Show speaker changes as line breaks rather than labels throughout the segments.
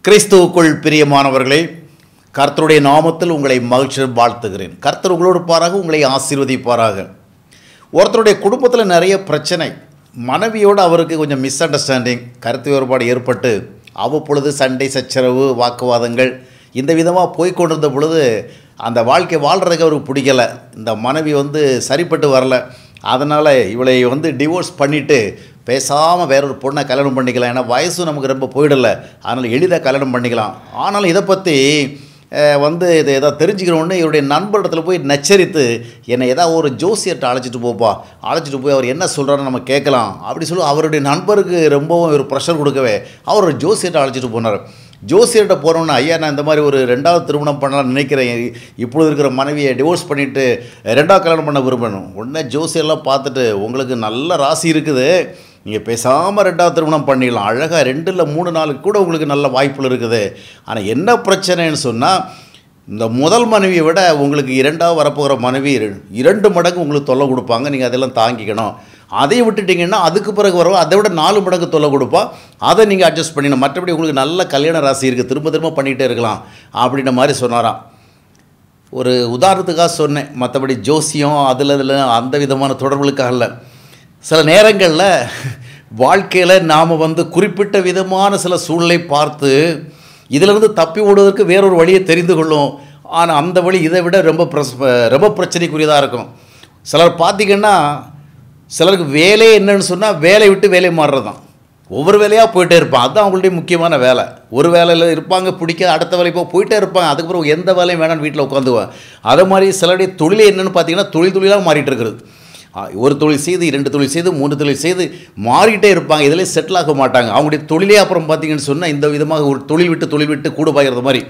கிறிஸ்துவுக்குள் பிரியமானவர்களே கர்த்தருடைய நாமத்தில் உங்களை மகிழ்ச்சியுடன் வாழ்த்துகிறேன் கர்த்தர் உங்களோடு பாராக உங்களை ஆசீர்வதிப்பாராக ஒருத்தருடைய குடும்பத்தில் நிறைய பிரச்சனை மனைவியோடு அவருக்கு கொஞ்சம் மிஸ் அண்டர்ஸ்டாண்டிங் கருத்து வேறுபாடு ஏற்பட்டு அவ்வப்பொழுது சண்டை சச்சரவு வாக்குவாதங்கள் இந்த விதமாக போய் கொண்டிருந்த பொழுது அந்த வாழ்க்கை வாழ்கிறதுக்கு அவருக்கு பிடிக்கல இந்த மனைவி வந்து சரிப்பட்டு வரல அதனால் இவளை வந்து டிவோர்ஸ் பண்ணிவிட்டு பேசாமல் வேற ஒரு பொண்ணை கல்யாணம் பண்ணிக்கலாம் ஏன்னா வயசும் நமக்கு ரொம்ப போயிடல அதனால் எளிதாக கல்யாணம் பண்ணிக்கலாம் ஆனாலும் இதை பற்றி அஹ், வந்து இதை ஏதாவது தெரிஞ்சுக்கணுன்னு இவருடைய நண்பரிடத்துல போய் நச்சரித்து என்னை ஏதாவது ஒரு ஜோசியர்கிட்ட அழைச்சிட்டு போப்பா அழைச்சிட்டு போய் அவர் என்ன சொல்கிறாருன்னு நம்ம கேட்கலாம் அப்படி சொல்லி அவருடைய நண்பருக்கு ரொம்பவும் ஒரு ப்ரெஷர் கொடுக்கவே அவர் ஒரு ஜோசியர்கிட்ட அழைச்சிட்டு போனார் ஜோசியர்கிட்ட போனோன்னா ஐயா நான் இந்த மாதிரி ஒரு ரெண்டாவது திருமணம் பண்ணலாம்னு நினைக்கிறேன் இப்பொழுது இருக்கிற மனைவியை டிவோர்ஸ் பண்ணிவிட்டு ரெண்டாவது கல்யாணம் பண்ண விரும்பணும் உடனே ஜோசியர்லாம் பார்த்துட்டு உங்களுக்கு நல்ல ராசி இருக்குது நீங்கள் பேசாமல் ரெண்டாவது திருமணம் பண்ணிடலாம் அழகாக ரெண்டு இல்லை மூணு நாளுக்கு கூட உங்களுக்கு நல்ல வாய்ப்புகள் இருக்குது ஆனால் என்ன பிரச்சனைன்னு சொன்னால் இந்த முதல் மனைவியை விட உங்களுக்கு இரண்டாவது வரப்போகிற மனைவி இர- இரண்டு மடங்கு உங்களுக்கு தொல்லை கொடுப்பாங்க நீங்கள் அதெல்லாம் தாங்கிக்கணும் அதை விட்டுட்டிங்கன்னா அதுக்கு பிறகு வரும் அதை விட நாலு மடங்கு தொல்லை கொடுப்பா அதை நீங்கள் அட்ஜஸ்ட் பண்ணிடணும் மற்றபடி உங்களுக்கு நல்ல கல்யாண ராசி இருக்குது திரும்ப திரும்ப பண்ணிகிட்டே இருக்கலாம் அப்படின்ற மாதிரி சொன்னாராம் ஒரு உதாரணத்துக்காக சொன்னேன் மற்றபடி ஜோசியம் அதில் இதில் அந்த விதமான தொடர்புகளுக்காக இல்லை சில நேரங்களில் வாழ்க்கையில் நாம் வந்து குறிப்பிட்ட விதமான சில சூழ்நிலை பார்த்து இதிலிருந்து தப்பி ஓடுவதற்கு வேறொரு வழியை தெரிந்து கொள்ளும் ஆனால் அந்த வழி இதை விட ரொம்ப பிரஸ் ரொம்ப பிரச்சனைக்குரியதாக இருக்கும் சிலர் பார்த்தீங்கன்னா சிலருக்கு வேலையே என்னன்னு சொன்னால் வேலையை விட்டு வேலையை மாறுறது தான் ஒவ்வொரு வேலையாக போயிட்டே இருப்பான் அதுதான் அவங்களுடைய முக்கியமான வேலை ஒரு வேலையில் இருப்பாங்க பிடிக்க அடுத்த வேலை போய் போயிட்டே இருப்பாங்க அதுக்கப்புறம் எந்த வேலையும் வேணாம்னு வீட்டில் உட்காந்துக்குவேன் அதே மாதிரி சிலருடைய தொழிலே என்னென்னு பார்த்தீங்கன்னா தொழில் தொழிலாக மாறிட்டு இருக்கிறது ஆ, ஒரு தொழில் செய்து இரண்டு தொழில் செய்து மூன்று தொழில் செய்து மாறிட்டே இருப்பாங்க இதிலே செட்டில் ஆக மாட்டாங்க அவங்களுடைய தொழிலே அப்புறம் பார்த்தீங்கன்னு சொன்னால் இந்த விதமாக ஒரு தொழில் விட்டு தொழில் விட்டு கூட பாய்கிறது மாதிரி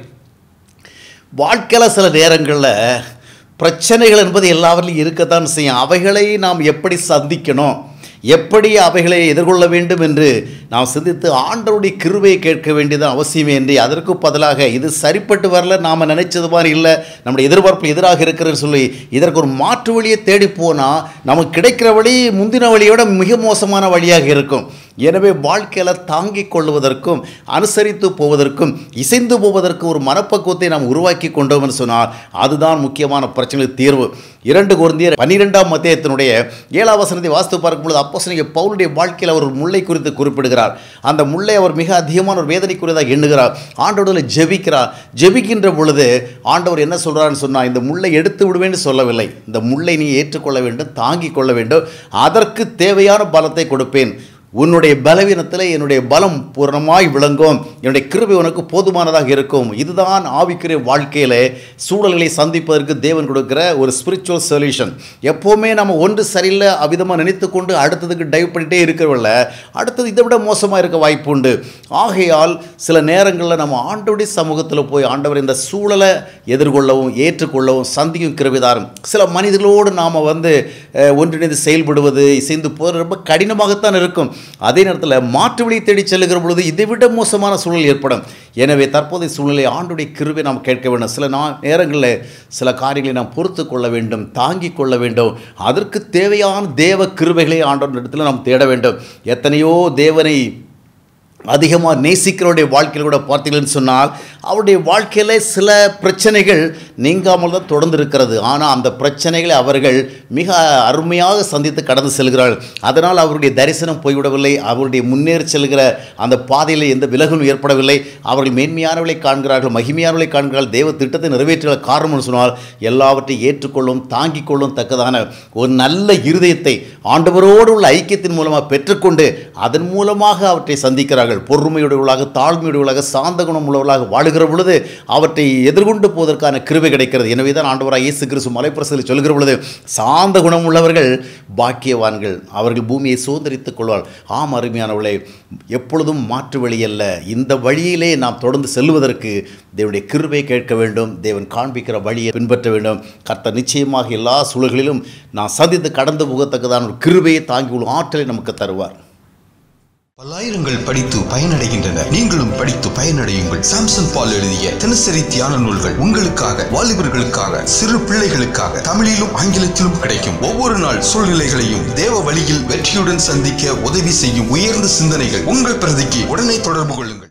வாழ்க்கையில் சில நேரங்களில் பிரச்சனைகள் என்பது எல்லாவற்றிலும் இருக்கத்தான் செய்யும் அவைகளை நாம் எப்படி சந்திக்கணும் எப்படி அவைகளை எதிர்கொள்ள வேண்டும் என்று நாம் சிந்தித்து ஆண்டவருடைய கிருபையை கேட்க வேண்டியது அவசியமே என்று அதற்கு பதிலாக இது சரிப்பட்டு வரல நாம் நினைச்சது மாதிரி இல்லை நம்முடைய எதிர்பார்ப்பு எதிராக இருக்கிறதுன்னு சொல்லி இதற்கு ஒரு மாற்று வழியை தேடி போனால் நமக்கு கிடைக்கிற வழி முந்தின வழியோட மிக மோசமான வழியாக இருக்கும் எனவே வாழ்க்கையில் தாங்கிக் கொள்வதற்கும் அனுசரித்து போவதற்கும் இசைந்து போவதற்கும் ஒரு மனப்பக்குவத்தை நாம் உருவாக்கி கொண்டோம் என்று சொன்னால் அதுதான் முக்கியமான பிரச்சனைக்கு தீர்வு இரண்டு குருந்தியர் பன்னிரெண்டாம் மத்தியத்தினுடைய ஏழாம் வசனத்தை வாஸ்து பார்க்கும்பொழுது அப்போ பவுலுடைய வாழ்க்கையில் அவர் ஒரு முல்லை குறித்து குறிப்பிடுகிறார் அந்த முல்லை அவர் மிக அதிகமான ஒரு வேதனைக்குரியதாக எண்ணுகிறார் ஆண்டவரில் ஜெபிக்கிறார் ஜெபிக்கின்ற பொழுது ஆண்டவர் என்ன சொல்கிறாருன்னு சொன்னால் இந்த முல்லை எடுத்து விடுவேன்னு சொல்லவில்லை இந்த முல்லை நீ ஏற்றுக்கொள்ள வேண்டும் தாங்கிக் கொள்ள வேண்டும் அதற்கு தேவையான பலத்தை கொடுப்பேன் உன்னுடைய பலவீனத்தில் என்னுடைய பலம் பூரணமாய் விளங்கும் என்னுடைய கிருபை உனக்கு போதுமானதாக இருக்கும் இதுதான் ஆவிக்குரிய வாழ்க்கையில் சூழல்களை சந்திப்பதற்கு தேவன் கொடுக்கிற ஒரு ஸ்பிரிச்சுவல் சொல்யூஷன் எப்போவுமே நம்ம ஒன்று சரியில்லை அவ்விதமாக நினைத்து கொண்டு அடுத்ததுக்கு டைவ் பண்ணிகிட்டே இருக்கிறவில்ல அடுத்தது இதை விட மோசமாக இருக்க வாய்ப்பு உண்டு ஆகையால் சில நேரங்களில் நம்ம ஆண்டவருடைய சமூகத்தில் போய் ஆண்டவர் இந்த சூழலை எதிர்கொள்ளவும் ஏற்றுக்கொள்ளவும் சந்திக்கும் கிருபிதாரம் சில மனிதர்களோடு நாம் வந்து அஹ், ஒன்றிணைந்து செயல்படுவது இசைந்து போகிறது ரொம்ப கடினமாகத்தான் இருக்கும் அதே நேரத்தில் மாற்று வழியை தேடி செல்லுகிற பொழுது இதை விட மோசமான சூழல் ஏற்படும் எனவே தற்போதைய சூழ்நிலை ஆண்டுடைய கிருபை நாம் கேட்க வேண்டும் சில நா நேரங்களில் சில காரியங்களை நாம் பொறுத்து கொள்ள வேண்டும் தாங்கிக் கொள்ள வேண்டும் அதற்கு தேவையான தேவ கிருபைகளை ஆண்டோர் இடத்துல நாம் தேட வேண்டும் எத்தனையோ தேவனை அதிகமாக நேசிக்கிறவருடைய வாழ்க்கையில் கூட பார்த்தீங்கன்னு சொன்னால் அவருடைய வாழ்க்கையில் சில பிரச்சனைகள் நீங்காமல் தான் தொடர்ந்து இருக்கிறது ஆனால் அந்த பிரச்சனைகளை அவர்கள் மிக அருமையாக சந்தித்து கடந்து செல்கிறார்கள் அதனால் அவருடைய தரிசனம் போய்விடவில்லை அவருடைய முன்னேறி செல்கிற அந்த பாதையில் எந்த விலகலும் ஏற்படவில்லை அவர்கள் மேன்மையானவர்களை காண்கிறார்கள் மகிமையானவர்களை காண்கிறார்கள் தேவ திட்டத்தை நிறைவேற்றுகிற காரணம்னு சொன்னால் எல்லாவற்றையும் ஏற்றுக்கொள்ளும் தாங்கிக் கொள்ளும் தக்கதான ஒரு நல்ல இருதயத்தை ஆண்டவரோடு உள்ள ஐக்கியத்தின் மூலமாக பெற்றுக்கொண்டு அதன் மூலமாக அவற்றை சந்திக்கிறார்கள் பொறுமையுடையவர்களாக தாழ்மையுடையவர்களாக சாந்த குணம் உள்ளவர்களாக வாழுகிற பொழுது அவற்றை எதிர்கொண்டு போவதற்கான கிருபை கிடைக்கிறது எனவே தான் ஆண்டவராக இயேசு கிறிஸ்து மலைப்பிரசத்தில் சொல்கிற பொழுது சாந்த குணம் உள்ளவர்கள் பாக்கியவான்கள் அவர்கள் பூமியை சுதந்திரித்துக் கொள்வார் ஆம் அருமையானவர்களே எப்பொழுதும் மாற்று வழி அல்ல இந்த வழியிலே நாம் தொடர்ந்து செல்வதற்கு தேவனுடைய கிருபை கேட்க வேண்டும் தேவன் காண்பிக்கிற வழியை பின்பற்ற வேண்டும் கர்த்தர் நிச்சயமாக எல்லா சூழல்களிலும் நான் சந்தித்து கடந்து போகத்தக்கதான ஒரு கிருபையை தாங்கி உள்ள ஆற்றலை நமக்கு தருவார்
பல்லாயிரங்கள் படித்து பயனடைகின்றனர் நீங்களும் படித்து பயனடையுங்கள் சாம்சன் பால் எழுதிய தினசரி தியான நூல்கள் உங்களுக்காக வாலிபர்களுக்காக சிறு பிள்ளைகளுக்காக தமிழிலும் ஆங்கிலத்திலும் கிடைக்கும் ஒவ்வொரு நாள் சூழ்நிலைகளையும் தேவ வழியில் வெற்றியுடன் சந்திக்க உதவி செய்யும் உயர்ந்த சிந்தனைகள் உங்கள் பிரதிக்கு உடனே தொடர்பு கொள்ளுங்கள்